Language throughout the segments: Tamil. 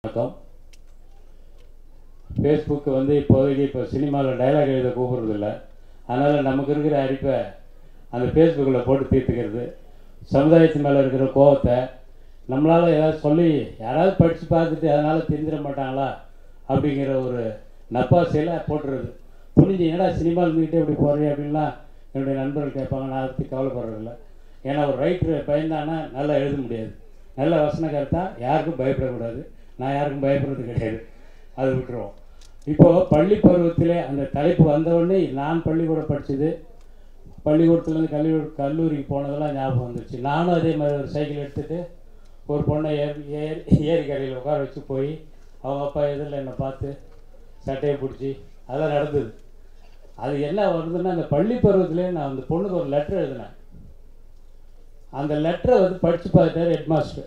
வணக்கம் ஃபேஸ்புக் வந்து இப்போதைக்கு இப்போ சினிமாவில் டைலாக் எழுத கூப்பிட்றதில்ல அதனால் நமக்கு இருக்கிற அரிப்பை அந்த ஃபேஸ்புக்கில் போட்டு தீர்த்துக்கிறது சமுதாயத்து மேலே இருக்கிற கோவத்தை நம்மளால் ஏதாவது சொல்லி யாராவது படித்து பார்த்துட்டு அதனால் தெரிஞ்சிட மாட்டாங்களா அப்படிங்கிற ஒரு நப்பாசையில் போட்டுறது துணிஞ்சு என்னடா சினிமா இருந்துக்கிட்டே இப்படி போகிறீ அப்படின்லாம் என்னுடைய நண்பர்கள் கேட்பாங்க நான் அதை பற்றி கவலைப்படுறதில்ல ஏன்னா ஒரு ரைட்ரு பயந்தானா நல்லா எழுத முடியாது நல்ல வசனகர்த்தா யாருக்கும் பயப்படக்கூடாது நான் யாருக்கும் பயப்படுறது கிடையாது அது விட்டுருவோம் இப்போது பள்ளி பருவத்திலே அந்த தலைப்பு வந்தவுடனே நான் பள்ளிக்கூடம் படித்தது பள்ளிக்கூடத்துலேருந்து கல்லூரி கல்லூரிக்கு போனதெல்லாம் ஞாபகம் வந்துருச்சு நானும் அதே மாதிரி ஒரு சைக்கிள் எடுத்துகிட்டு ஒரு பொண்ணை ஏறி ஏறி ஏரி கரையில் உட்கார வச்சு போய் அவங்க அப்பா எதிரில் என்னை பார்த்து சட்டையை பிடிச்சி அதெல்லாம் நடந்தது அது என்ன வருதுன்னா அந்த பள்ளி பருவத்திலே நான் அந்த பொண்ணுக்கு ஒரு லெட்டர் எழுதினேன் அந்த லெட்டரை வந்து படித்து பார்த்துட்டார் ஹெட் மாஸ்டர்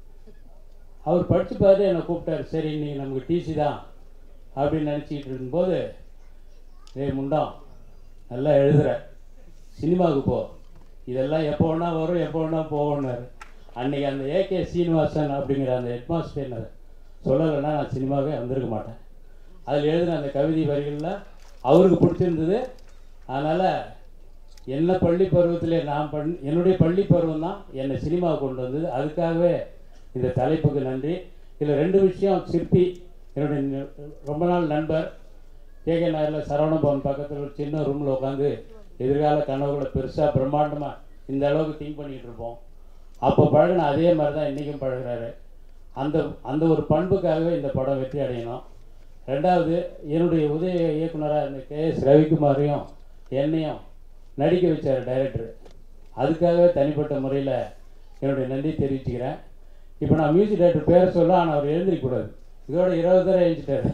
அவர் படித்து பார்த்து என்னை கூப்பிட்டாரு சரி இன்னைக்கு நமக்கு டிசி தான் அப்படின்னு நினச்சிக்கிட்டு இருக்கும்போது டேய் முண்டம் நல்லா எழுதுற சினிமாவுக்கு போ இதெல்லாம் எப்போ வேணா வரும் எப்போ வேணா போகணுன்னாரு அன்னைக்கு அந்த ஏகே சீனிவாசன் அப்படிங்கிற அந்த ஹெட் மாஸ்டர் என்ன சொல்லலைன்னா நான் சினிமாவே வந்திருக்க மாட்டேன் அதில் எழுதின அந்த கவிதை வரிகளில் அவருக்கு பிடிச்சிருந்தது அதனால் என்ன பள்ளி பருவத்திலே நான் பண் என்னுடைய பள்ளி பருவம் தான் என்னை சினிமாவுக்கு கொண்டு வந்தது அதுக்காகவே இந்த தலைப்புக்கு நன்றி இதில் ரெண்டு விஷயம் சிற்பி என்னுடைய ந- ரொம்ப நாள் நண்பர் கேகே நகரில் சரவணபவன் பக்கத்தில் ஒரு சின்ன ரூமில் உட்காந்து எதிர்கால கனவுகளை பெருசாக பிரம்மாண்டமாக இந்த அளவுக்கு திங்க் பண்ணிகிட்டு இருப்போம் அப்போ பழகின அதே மாதிரி தான் இன்றைக்கும் பழகுறாரு அந்த அந்த ஒரு பண்புக்காகவே இந்த படம் வெற்றி அடையணும் ரெண்டாவது என்னுடைய உதய இயக்குனராக இந்த கே எஸ் ரவிக்குமாரையும் என்னையும் நடிக்க வச்சார் டைரக்டர் அதுக்காகவே தனிப்பட்ட முறையில் என்னுடைய நன்றி தெரிவிச்சுக்கிறேன் இப்போ நான் மியூசிக் டைரக்டர் பேரை சொல்ல ஆனால் அவர் எழுந்திரிக்கக்கூடாது இதோட இருபது தடவை எழுந்திட்டாரு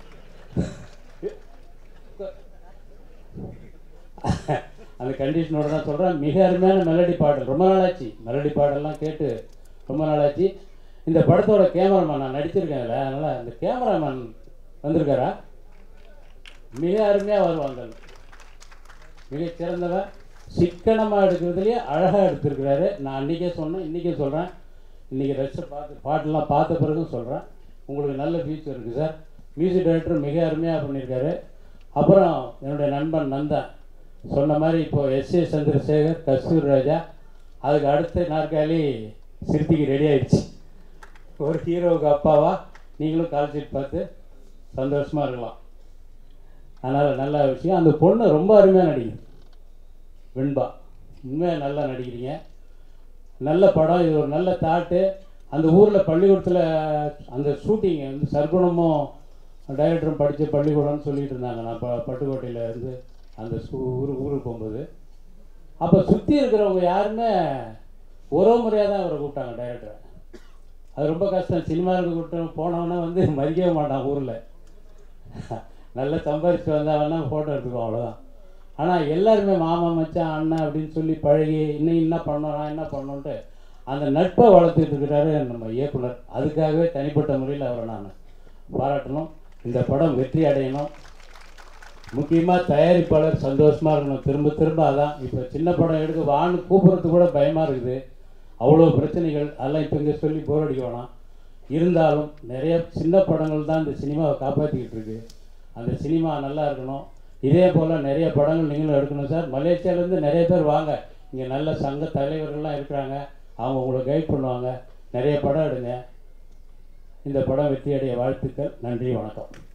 அந்த கண்டிஷனோட தான் சொல்கிறேன் மிக அருமையான மெலடி பாடல் ரொம்ப நாளாச்சு மெலடி பாடல்லாம் கேட்டு ரொம்ப நாளாச்சு இந்த படத்தோட கேமராமேன் நான் நடிச்சிருக்கேன்ல அதனால் அந்த கேமராமேன் வந்திருக்காரா மிக அருமையாக வருவாங்க மிகச் சிறந்தவன் சிக்கனமாக எடுக்கிறதுலேயே அழகாக எடுத்திருக்கிறாரு நான் அன்றைக்கே சொன்னேன் இன்றைக்கே சொல்கிறேன் இன்றைக்கி ரசித்து பார்த்து பாட்டெல்லாம் பார்த்த பிறகும் சொல்கிறேன் உங்களுக்கு நல்ல ஃபியூச்சர் இருக்குது சார் மியூசிக் டைரக்டர் மிக அருமையாக பண்ணியிருக்காரு அப்புறம் என்னுடைய நண்பன் நந்தன் சொன்ன மாதிரி இப்போது எஸ் ஏ சந்திரசேகர் கஸ்தூரி ராஜா அதுக்கு அடுத்த நாற்காலி சிறுத்திக்கு ரெடி ஆயிடுச்சு ஒரு ஹீரோவுக்கு அப்பாவா நீங்களும் கால் ஷீட் பார்த்து சந்தோஷமாக இருக்கலாம் அதனால் நல்ல விஷயம் அந்த பொண்ணு ரொம்ப அருமையாக நடிக்குது வெண்பா உண்மையாக நல்லா நடிக்கிறீங்க நல்ல படம் இது ஒரு நல்ல தாட்டு அந்த ஊரில் பள்ளிக்கூடத்தில் அந்த ஷூட்டிங் வந்து சர்க்குணமும் டைரக்டரும் படித்த பள்ளிக்கூடம்னு சொல்லிட்டு இருந்தாங்க நான் ப பட்டுக்கோட்டையில் இருந்து அந்த சூ ஊரு ஊருக்கு போகும்போது அப்போ சுற்றி இருக்கிறவங்க யாருமே ஒரு முறையாக தான் அவரை கூப்பிட்டாங்க டைரக்டரை அது ரொம்ப கஷ்டம் சினிமாவுக்கு கூப்பிட்டு போனவொன்னே வந்து மதிக்கவே மாட்டான் ஊரில் நல்லா சம்பாரிச்சு வந்தாங்கன்னா ஃபோட்டோ எடுத்துக்குவோம் அவ்வளோதான் ஆனால் எல்லாருமே மாமா மச்சான் அண்ணன் அப்படின்னு சொல்லி பழகி இன்னும் என்ன பண்ணோம் நான் என்ன பண்ணோன்ட்டு அந்த நட்பை வளர்த்துட்டு இருக்கிறாரு நம்ம இயக்குனர் அதுக்காகவே தனிப்பட்ட முறையில் அவரை நான் பாராட்டணும் இந்த படம் வெற்றி அடையணும் முக்கியமாக தயாரிப்பாளர் சந்தோஷமாக இருக்கணும் திரும்ப திரும்ப அதான் இப்போ சின்ன படம் எடுக்க வான்னு கூப்பிட்றது கூட பயமாக இருக்குது அவ்வளோ பிரச்சனைகள் அதெல்லாம் இப்போ இங்கே சொல்லி போர் அடிக்க வேணாம் இருந்தாலும் நிறைய சின்ன படங்கள் தான் இந்த சினிமாவை காப்பாற்றிக்கிட்டு இருக்கு அந்த சினிமா நல்லா இருக்கணும் இதே போல் நிறைய படங்கள் நீங்களும் எடுக்கணும் சார் மலேசியாவிலேருந்து நிறைய பேர் வாங்க இங்கே நல்ல சங்க தலைவர்கள்லாம் இருக்கிறாங்க அவங்க உங்களை கைட் பண்ணுவாங்க நிறைய படம் எடுங்க இந்த படம் வெற்றியடைய வாழ்த்துக்கள் நன்றி வணக்கம்